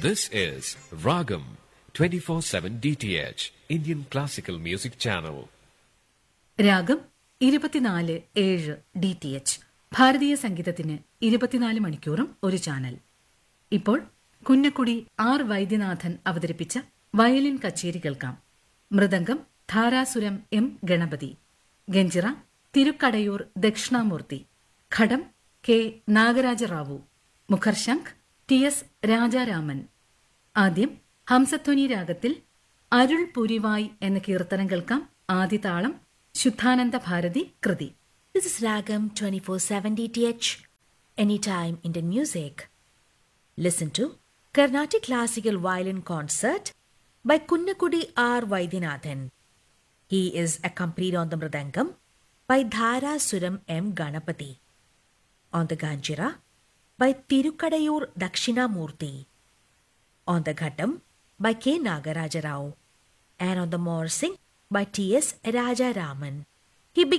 This is Ragam 24/7 DTH Indian Classical Music Channel. രാഗം ഇരുപത്തിനാല് ഏഴ് ഡി ടി എച്ച് ഭാരതീയ സംഗീതത്തിന് ഇരുപത്തിനാല് മണിക്കൂറും ഒരു ചാനൽ ഇപ്പോൾ കുന്നക്കുടി ആർ വൈദ്യനാഥൻ അവതരിപ്പിച്ച വയലിൻ കച്ചേരി കേൾക്കാം മൃദംഗം ധാരാസുരം എം ഗണപതി ഗഞ്ചിറ തിരുക്കടയൂർ ദക്ഷിണാമൂർത്തി ഘടം കെ നാഗരാജറാവു മുഖർശംഖ് ടി എസ് രാജാരാമൻ ആദ്യം ഹംസധ്വനി രാഗത്തിൽ അരുൾ പുരിവായ് എന്ന കീർത്തനം കേൾക്കാം ആദിതാളം ശുദ്ധാനന്ദ ഭാരതി കൃതി This is Ragam 24/7 DTH, anytime Indian music. Listen to Carnatic Classical Violin Concert by Kunnakudi R. Vaidyanathan. He is accompanied on the Mridangam by Dhara Suram M. Ganapati. On the Ganjira by Tirukadayur Dakshinamurthy. On the Ghatam by K. Nagaraj Rao. And on the Morsing by T. S. Raja Raman.